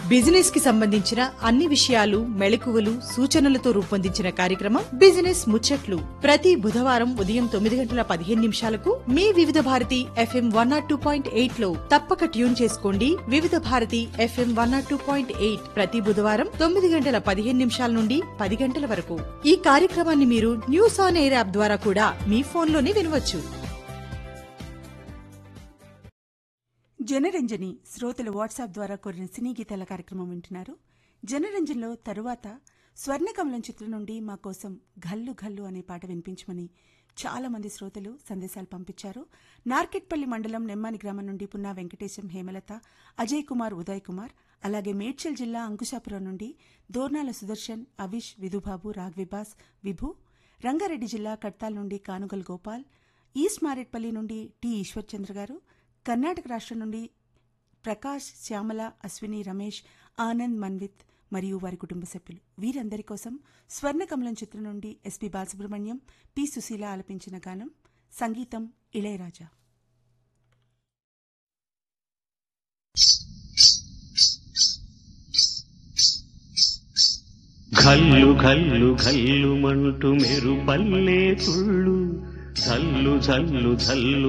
business కి సంబంధించిన అన్ని విషయాలు మెళకువలు సూచనలతో రూపొందించిన కార్యక్రమం బిజినెస్ ముచ్చట్లు ప్రతి బుధవారం ఉదయం తొమ్మిది గంటల పదిహేను నిమిషాలకు మీ Vividh Bharati F M one naught two point eight లో తప్పక ట్యూన్ చేసుకోండి Vividh Bharati F M one naught two point eight ప్రతి బుధవారం తొమ్మిది గంటల పదిహేను నిమిషాల నుండి పది గంటల వరకు ఈ కార్యక్రమాన్ని మీరు న్యూస్ ఆన్ ఎయిర్ యాప్ ద్వారా కూడా మీ ఫోన్లోనే వినవచ్చు జనరంజని శ్రోతలు వాట్సాప్ ద్వారా కోరిన సినీ గీతాల కార్యక్రమం వింటున్నారు జనరంజన్లో తరువాత స్వర్ణకమలం చిత్రం నుండి మా కోసం ఘల్లు ఘల్లు అనే పాట వినిపించమని చాలా మంది శ్రోతలు సందేశాలు పంపించారు నార్కెట్పల్లి మండలం నెమ్మాని గ్రామం నుండి పున్నా వెంకటేశం హేమలత అజయ్ కుమార్ ఉదయ్ కుమార్ అలాగే మేడ్చల్ జిల్లా అంకుశాపురం నుండి దోర్నాల సుదర్శన్ అవిష్ విధుబాబు రాఘవిబాస్ విభు రంగారెడ్డి జిల్లా కడ్తాల్ నుండి కానుగల్ గోపాల్ ఈస్ట్ మారేట్పల్లి నుండి టి ఈశ్వర్చంద్ర గారు కర్ణాటక రాష్ట్రం నుండి ప్రకాష్ శ్యామల అశ్విని రమేష్ ఆనంద్ మన్విత్ మరియు వారి కుటుంబ సభ్యులు వీరందరి కోసం స్వర్ణకమలం చిత్రం నుండి ఎస్పి బాలసుబ్రహ్మణ్యం పి సుశీల ఆలపించిన గానం సంగీతం ఇళయరాజా ఘల్లు ఘల్లు ఘల్లుమంటూ మెరుపల్లే తుళ్ళు జల్లు జల్లు జల్లు